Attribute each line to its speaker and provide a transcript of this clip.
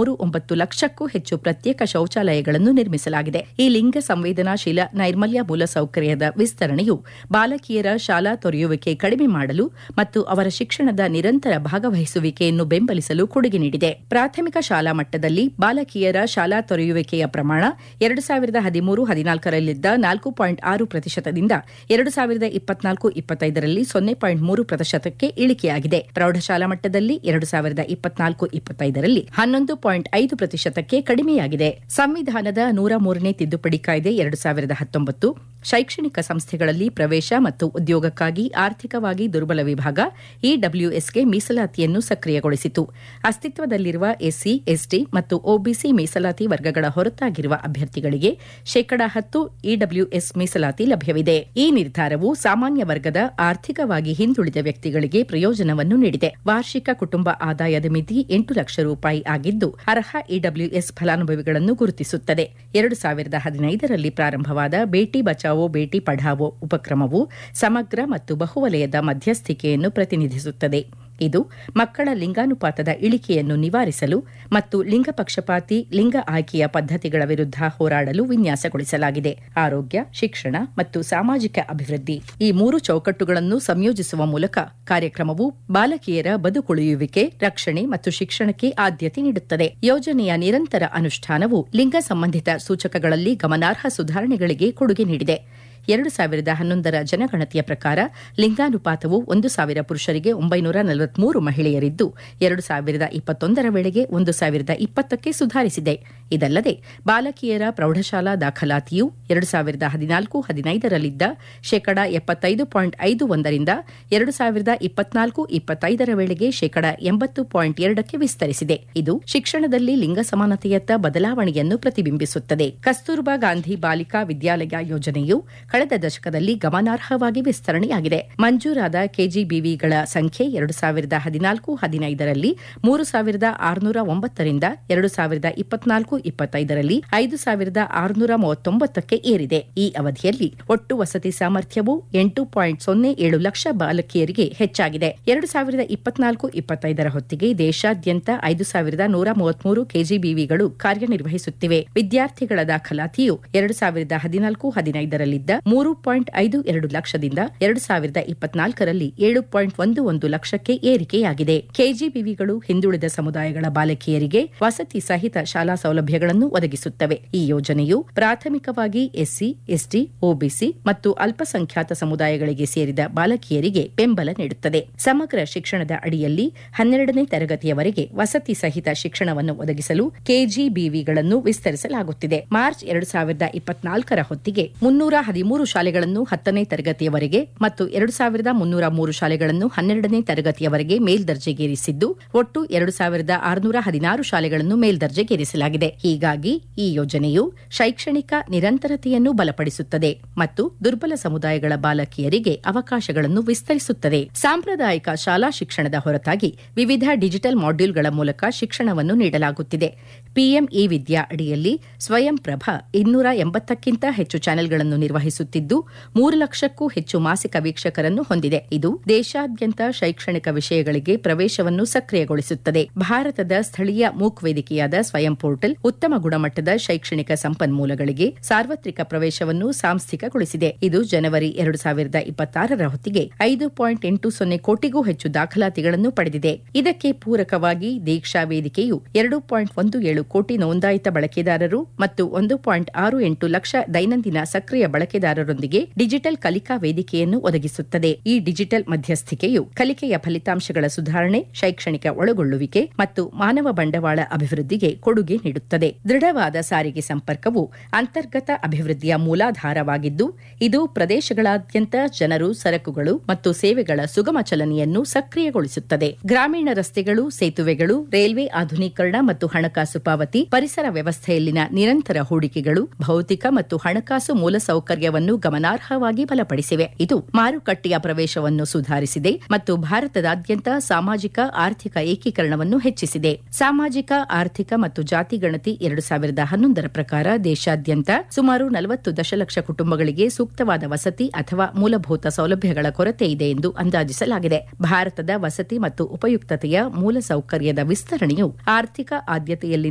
Speaker 1: ಮೂರು ಒಂಬತ್ತು ಲಕ್ಷಕ್ಕೂ ಹೆಚ್ಚು ಪ್ರತ್ಯೇಕ ಶೌಚಾಲಯಗಳನ್ನು ನಿರ್ಮಿಸಲಾಗಿದೆ ಈ ಲಿಂಗ ಸಂವೇದನಾಶೀಲ ನೈರ್ಮಲ್ಯ ಮೂಲಸೌಕರ್ಯದ ವಿಸ್ತರಣೆಯು ಬಾಲಕಿಯರ ಶಾಲಾ ತೊರೆಯುವಿಕೆ ಕಡಿಮೆ ಮಾಡಲು ಮತ್ತು ಅವರ ಶಿಕ್ಷಣದ ನಿರಂತರ ಭಾಗವಹಿಸುವಿಕೆಯನ್ನು ಬೆಂಬಲಿಸಲು ಕೊಡುಗೆ ನೀಡಿದೆ ಪ್ರಾಥಮಿಕ ಶಾಲಾ ಮಟ್ಟದಲ್ಲಿ ಬಾಲಕಿಯರ ಶಾಲಾ ತೊರೆಯುವಿಕೆಯ ಪ್ರಮಾಣ ಎರಡು ಸಾವಿರದ ಹದಿಮೂರು ಹದಿನಾಲ್ಕರಲ್ಲಿದ್ದ ನಾಲ್ಕು ಪಾಯಿಂಟ್ ಆರು ಪ್ರತಿಶತದಿಂದ ಎರಡು ಸಾವಿರದ ಇಪ್ಪತ್ನಾಲ್ಕು ಇಪ್ಪತ್ತೈದರಲ್ಲಿ ಸೊನ್ನೆ ಪಾಯಿಂಟ್ ಮೂರು ಪ್ರತಿಶತಕ್ಕೆ ಇಳಿಕೆಯಾಗಿದೆ ಪ್ರೌಢಶಾಲಾ ಮಟ್ಟದಲ್ಲಿ ಎರಡು ಸಾವಿರದ ಇಪ್ಪತ್ನಾಲ್ಕು ಇಪ್ಪತ್ತೈದರಲ್ಲಿ ಹನ್ನೊಂದು ಪಾಯಿಂಟ್ ಐದು ಪ್ರತಿಶತಕ್ಕೆ ಕಡಿಮೆಯಾಗಿದೆ ಸಂವಿಧಾನದ ನೂರ ಮೂರನೇ ತಿದ್ದುಪಡಿ ಕಾಯ್ದೆ ಎರಡು ಸಾವಿರದ ಹತ್ತೊಂಬತ್ತು ಶೈಕ್ಷಣಿಕ ಸಂಸ್ಥೆಗಳಲ್ಲಿ ಪ್ರವೇಶ ಮತ್ತು ಉದ್ಯೋಗಕ್ಕಾಗಿ ಆರ್ಥಿಕವಾಗಿ ದುರ್ಬಲ ವಿಭಾಗ ಇಡಬ್ಲ್ಯೂಎಸ್ಗೆ ಮೀಸಲಾತಿಯನ್ನು ಸಕ್ರಿಯಗೊಳಿಸಿತು ಅಸ್ತಿತ್ವದಲ್ಲಿರುವ ಎಸ್ಸಿ ಎಸ್ಟಿ ಮತ್ತು ಒಬಿಸಿ ಮೀಸಲಾತಿ ವರ್ಗಗಳ ಹೊರತಾಗಿರುವ ಅಭ್ಯರ್ಥಿಗಳಿಗೆ ಶೇಕಡಾ ಹತ್ತು ಇಡಬ್ಲ್ಯೂಎಸ್ ಮೀಸಲಾತಿ ಲಭ್ಯವಿದೆ ಈ ನಿರ್ಧಾರವು ಸಾಮಾನ್ಯ ವರ್ಗದ ಆರ್ಥಿಕವಾಗಿ ಹಿಂದುಳಿದ ವ್ಯಕ್ತಿಗಳಿಗೆ ಪ್ರಯೋಜನವನ್ನು ನೀಡಿದೆ ವಾರ್ಷಿಕ ಕುಟುಂಬ ಆದಾಯದ ಮಿತಿ ಎಂಟು ಲಕ್ಷ ರೂಪಾಯಿ ಆಗಿದ್ದು ಅರ್ಹ ಇಡಬ್ಲ್ಯೂಎಸ್ ಫಲಾನುಭವಿಗಳನ್ನು ಗುರುತಿಸುತ್ತದೆ ಎರಡು ಸಾವಿರದ ಹದಿನೈದರಲ್ಲಿ ಪ್ರಾರಂಭವಾದ ಬೇಟಿ ಬಚಾವೋ ಬೇಟಿ ಪಢಾವೋ ಉಪಕ್ರಮವು ಸಮಗ್ರ ಮತ್ತು ಬಹುವಲಯದ ಮಧ್ಯಸ್ಥಿಕೆಯನ್ನು ಪ್ರತಿನಿಧಿಸುತ್ತದೆ ಇದು ಮಕ್ಕಳ ಲಿಂಗಾನುಪಾತದ ಇಳಿಕೆಯನ್ನು ನಿವಾರಿಸಲು ಮತ್ತು ಲಿಂಗ ಪಕ್ಷಪಾತಿ ಲಿಂಗ ಆಯ್ಕೆಯ ಪದ್ಧತಿಗಳ ವಿರುದ್ಧ ಹೋರಾಡಲು ವಿನ್ಯಾಸಗೊಳಿಸಲಾಗಿದೆ ಆರೋಗ್ಯ ಶಿಕ್ಷಣ ಮತ್ತು ಸಾಮಾಜಿಕ ಅಭಿವೃದ್ಧಿ ಈ ಮೂರು ಚೌಕಟ್ಟುಗಳನ್ನು ಸಂಯೋಜಿಸುವ ಮೂಲಕ ಕಾರ್ಯಕ್ರಮವು ಬಾಲಕಿಯರ ಬದುಕುಳಿಯುವಿಕೆ ರಕ್ಷಣೆ ಮತ್ತು ಶಿಕ್ಷಣಕ್ಕೆ ಆದ್ಯತೆ ನೀಡುತ್ತದೆ ಯೋಜನೆಯ ನಿರಂತರ ಅನುಷ್ಠಾನವು ಲಿಂಗ ಸಂಬಂಧಿತ ಸೂಚಕಗಳಲ್ಲಿ ಗಮನಾರ್ಹ ಸುಧಾರಣೆಗಳಿಗೆ ಕೊಡುಗೆ ನೀಡಿದೆ ಎರಡು ಸಾವಿರದ ಹನ್ನೊಂದರ ಜನಗಣತಿಯ ಪ್ರಕಾರ ಲಿಂಗಾನುಪಾತವು ಒಂದು ಸಾವಿರ ಪುರುಷರಿಗೆ ಒಂಬೈನೂರ ನಲವತ್ಮೂರು ಮಹಿಳೆಯರಿದ್ದು ಎರಡು ಸಾವಿರದ ಇಪ್ಪತ್ತೊಂದರ ವೇಳೆಗೆ ಒಂದು ಸಾವಿರದ ಇಪ್ಪತ್ತಕ್ಕೆ ಸುಧಾರಿಸಿದೆ ಇದಲ್ಲದೆ ಬಾಲಕಿಯರ ಪ್ರೌಢಶಾಲಾ ದಾಖಲಾತಿಯು ಎರಡು ಸಾವಿರದ ಹದಿನಾಲ್ಕು ಹದಿನೈದರಲ್ಲಿದ್ದ ಶೇಕಡಾ ಎಪ್ಪತ್ತೈದು ಪಾಯಿಂಟ್ ಐದು ಒಂದರಿಂದ ಎರಡು ಸಾವಿರದ ಇಪ್ಪತ್ನಾಲ್ಕು ಇಪ್ಪತ್ತೈದರ ವೇಳೆಗೆ ಶೇಕಡಾ ಎಂಬತ್ತು ಪಾಯಿಂಟ್ ಎರಡಕ್ಕೆ ವಿಸ್ತರಿಸಿದೆ ಇದು ಶಿಕ್ಷಣದಲ್ಲಿ ಲಿಂಗ ಸಮಾನತೆಯತ್ತ ಬದಲಾವಣೆಯನ್ನು ಪ್ರತಿಬಿಂಬಿಸುತ್ತದೆ ಕಸ್ತೂರ್ಬಾ ಗಾಂಧಿ ಬಾಲಿಕಾ ವಿದ್ಯಾಲಯ ಯೋಜನೆಯು ಕಳೆದ ದಶಕದಲ್ಲಿ ಗಮನಾರ್ಹವಾಗಿ ವಿಸ್ತರಣೆಯಾಗಿದೆ ಮಂಜೂರಾದ ಕೆಜಿಬಿವಿಗಳ ಸಂಖ್ಯೆ ಎರಡು ಸಾವಿರದ ಹದಿನಾಲ್ಕು ಹದಿನೈದರಲ್ಲಿ ಮೂರು ಸಾವಿರದ ಆರುನೂರ ಒಂಬತ್ತರಿಂದ ಎರಡು ಸಾವಿರದ ಇಪ್ಪತ್ನಾಲ್ಕು ಇಪ್ಪತ್ತೈದರಲ್ಲಿ ಐದು ಸಾವಿರದ ಆರುನೂರ ಮೂವತ್ತೊಂಬತ್ತಕ್ಕೆ ಏರಿದೆ ಈ ಅವಧಿಯಲ್ಲಿ ಒಟ್ಟು ವಸತಿ ಸಾಮರ್ಥ್ಯವು ಎಂಟು ಪಾಯಿಂಟ್ ಸೊನ್ನೆ ಏಳು ಲಕ್ಷ ಬಾಲಕಿಯರಿಗೆ ಹೆಚ್ಚಾಗಿದೆ ಎರಡು ಸಾವಿರದ ಇಪ್ಪತ್ನಾಲ್ಕು ಇಪ್ಪತ್ತೈದರ ಹೊತ್ತಿಗೆ ದೇಶಾದ್ಯಂತ ಐದು ಸಾವಿರದ ನೂರ ಮೂವತ್ಮೂರು ಕೆಜಿಬಿವಿಗಳು ಕಾರ್ಯನಿರ್ವಹಿಸುತ್ತಿವೆ ವಿದ್ಯಾರ್ಥಿಗಳ ದಾಖಲಾತಿಯು ಎರಡು ಸಾವಿರದ ಹದಿನಾಲ್ಕು ಹದಿನೈದರಲ್ಲಿದ್ದ ಮೂರು ಪಾಯಿಂಟ್ ಐದು ಎರಡು ಲಕ್ಷದಿಂದ ಎರಡು ಸಾವಿರದ ಇಪ್ಪತ್ನಾಲ್ಕರಲ್ಲಿ ಏಳು ಪಾಯಿಂಟ್ ಒಂದು ಒಂದು ಲಕ್ಷಕ್ಕೆ ಏರಿಕೆಯಾಗಿದೆ ಕೆಜಿಬಿವಿಗಳು ಹಿಂದುಳಿದ ಸಮುದಾಯಗಳ ಬಾಲಕಿಯರಿಗೆ ವಸತಿ ಸಹಿತ ಶಾಲಾ ಸೌಲಭ್ಯಗಳನ್ನು ಒದಗಿಸುತ್ತವೆ ಈ ಯೋಜನೆಯು ಪ್ರಾಥಮಿಕವಾಗಿ ಎಸ್ಸಿ ಎಸ್ಟಿ ಒಬಿಸಿ ಮತ್ತು ಅಲ್ಪಸಂಖ್ಯಾತ ಸಮುದಾಯಗಳಿಗೆ ಸೇರಿದ ಬಾಲಕಿಯರಿಗೆ ಬೆಂಬಲ ನೀಡುತ್ತದೆ ಸಮಗ್ರ ಶಿಕ್ಷಣದ ಅಡಿಯಲ್ಲಿ ಹನ್ನೆರಡನೇ ತರಗತಿಯವರೆಗೆ ವಸತಿ ಸಹಿತ ಶಿಕ್ಷಣವನ್ನು ಒದಗಿಸಲು ಕೆಜಿಬಿವಿಗಳನ್ನು ವಿಸ್ತರಿಸಲಾಗುತ್ತಿದೆ ಮಾರ್ಚ್ ಎರಡು ಸಾವಿರದ ಇಪ್ಪತ್ನಾಲ್ಕರ ಹೊತ್ತಿಗೆ ಮುನ್ನೂರ ಹದಿಮೂರು ಶಾಲೆಗಳನ್ನು ಹತ್ತನೇ ತರಗತಿಯವರೆಗೆ ಮತ್ತು ಎರಡು ಸಾವಿರದ ಮುನ್ನೂರ ಮೂರು ಶಾಲೆಗಳನ್ನು ಹನ್ನೆರಡನೇ ತರಗತಿಯವರೆಗೆ ಮೇಲ್ದರ್ಜೆಗೇರಿಸಿದ್ದು ಒಟ್ಟು ಎರಡು ಸಾವಿರದ ಆರುನೂರ ಹದಿನಾರು ಶಾಲೆಗಳನ್ನು ಮೇಲ್ದರ್ಜೆಗೇರಿಸಲಾಗಿದೆ ಹೀಗಾಗಿ ಈ ಯೋಜನೆಯು ಶೈಕ್ಷಣಿಕ ನಿರಂತರತೆಯನ್ನು ಬಲಪಡಿಸುತ್ತದೆ ಮತ್ತು ದುರ್ಬಲ ಸಮುದಾಯಗಳ ಬಾಲಕಿಯರಿಗೆ ಅವಕಾಶಗಳನ್ನು ವಿಸ್ತರಿಸುತ್ತದೆ ಸಾಂಪ್ರದಾಯಿಕ ಶಾಲಾ ಶಿಕ್ಷಣದ ಹೊರತಾಗಿ ವಿವಿಧ ಡಿಜಿಟಲ್ ಮಾಡ್ಯೂಲ್ಗಳ ಮೂಲಕ ಶಿಕ್ಷಣವನ್ನು ನೀಡಲಾಗುತ್ತಿದೆ ಪಿಎಂ ಇ ವಿದ್ಯಾ ಅಡಿಯಲ್ಲಿ ಸ್ವಯಂ ಪ್ರಭ ಇನ್ನೂರ ಎಂಬತ್ತಕ್ಕಿಂತ ಹೆಚ್ಚು ಚಾನೆಲ್ಗಳನ್ನು ನಿರ್ವಹಿಸುತ್ತಿದ್ದು ಮೂರು ಲಕ್ಷಕ್ಕೂ ಹೆಚ್ಚು ಮಾಸಿಕ ವೀಕ್ಷಕರನ್ನು ಹೊಂದಿದೆ ಇದು ದೇಶಾದ್ಯಂತ ಶೈಕ್ಷಣಿಕ ವಿಷಯಗಳಿಗೆ ಪ್ರವೇಶವನ್ನು ಸಕ್ರಿಯಗೊಳಿಸುತ್ತದೆ ಭಾರತದ ಸ್ಥಳೀಯ ಮೂಕ್ ವೇದಿಕೆಯಾದ ಸ್ವಯಂ ಪೋರ್ಟಲ್ ಉತ್ತಮ ಗುಣಮಟ್ಟದ ಶೈಕ್ಷಣಿಕ ಸಂಪನ್ಮೂಲಗಳಿಗೆ ಸಾರ್ವತ್ರಿಕ ಪ್ರವೇಶವನ್ನು ಸಾಂಸ್ಥಿಕಗೊಳಿಸಿದೆ ಇದು ಜನವರಿ ಎರಡು ಸಾವಿರದ ಇಪ್ಪತ್ತಾರರ ಹೊತ್ತಿಗೆ ಐದು ಪಾಯಿಂಟ್ ಎಂಟು ಸೊನ್ನೆ ಕೋಟಿಗೂ ಹೆಚ್ಚು ದಾಖಲಾತಿಗಳನ್ನು ಪಡೆದಿದೆ ಇದಕ್ಕೆ ಪೂರಕವಾಗಿ ದೀಕ್ಷಾ ವೇದಿಕೆಯು ಎರಡು ಪಾಯಿಂಟ್ ಒಂದು ಏಳು ಕೋಟಿ ನೋಂದಾಯಿತ ಬಳಕೆದಾರರು ಮತ್ತು ಒಂದು ಪಾಯಿಂಟ್ ಆರು ಎಂಟು ಲಕ್ಷ ದೈನಂದಿನ ಸಕ್ರಿಯ ಬಳಕೆದಾರರೊಂದಿಗೆ ಡಿಜಿಟಲ್ ಕಲಿಕಾ ವೇದಿಕೆಯನ್ನು ಒದಗಿಸುತ್ತದೆ ಈ ಡಿಜಿಟಲ್ ಮಧ್ಯಸ್ಥಿಕೆಯು ಕಲಿಕೆಯ ಫಲಿತಾಂಶಗಳ ಸುಧಾರಣೆ ಶೈಕ್ಷಣಿಕ ಒಳಗೊಳ್ಳುವಿಕೆ ಮತ್ತು ಮಾನವ ಬಂಡವಾಳ ಅಭಿವೃದ್ಧಿಗೆ ಕೊಡುಗೆ ನೀಡುತ್ತದೆ ದೃಢವಾದ ಸಾರಿಗೆ ಸಂಪರ್ಕವು ಅಂತರ್ಗತ ಅಭಿವೃದ್ಧಿಯ ಮೂಲಾಧಾರವಾಗಿದ್ದು ಇದು ಪ್ರದೇಶಗಳಾದ್ಯಂತ ಜನರು ಸರಕುಗಳು ಮತ್ತು ಸೇವೆಗಳ ಸುಗಮ ಚಲನೆಯನ್ನು ಸಕ್ರಿಯಗೊಳಿಸುತ್ತದೆ ಗ್ರಾಮೀಣ ರಸ್ತೆಗಳು ಸೇತುವೆಗಳು ರೈಲ್ವೆ ಆಧುನೀಕರಣ ಮತ್ತು ಹಣಕಾಸು ಪಾವತಿ ಪರಿಸರ ವ್ಯವಸ್ಥೆಯಲ್ಲಿನ ನಿರಂತರ ಹೂಡಿಕೆಗಳು ಭೌತಿಕ ಮತ್ತು ಹಣಕಾಸು ಮೂಲಸೌಕರ್ಯವನ್ನು ಗಮನಾರ್ಹವಾಗಿ ಬಲಪಡಿಸಿವೆ ಇದು ಮಾರುಕಟ್ಟೆಯ ಪ್ರವೇಶವನ್ನು ಸುಧಾರಿಸಿದೆ ಮತ್ತು ಭಾರತದಾದ್ಯಂತ ಸಾಮಾಜಿಕ ಆರ್ಥಿಕ ಏಕೀಕರಣವನ್ನು ಹೆಚ್ಚಿಸಿದೆ ಸಾಮಾಜಿಕ ಆರ್ಥಿಕ ಮತ್ತು ಜಾತಿ ಗಣತಿ ಎರಡು ಸಾವಿರದ ಹನ್ನೊಂದರ ಪ್ರಕಾರ ದೇಶಾದ್ಯಂತ ಸುಮಾರು ನಲವತ್ತು ದಶಲಕ್ಷ ಕುಟುಂಬಗಳಿಗೆ ಸೂಕ್ತವಾದ ವಸತಿ ಅಥವಾ ಮೂಲಭೂತ ಸೌಲಭ್ಯಗಳ ಕೊರತೆ ಇದೆ ಎಂದು ಅಂದಾಜಿಸಲಾಗಿದೆ ಭಾರತದ ವಸತಿ ಮತ್ತು ಉಪಯುಕ್ತತೆಯ ಮೂಲಸೌಕರ್ಯದ ವಿಸ್ತರಣೆಯು ಆರ್ಥಿಕ ಆದ್ಯತೆಯಲ್ಲಿ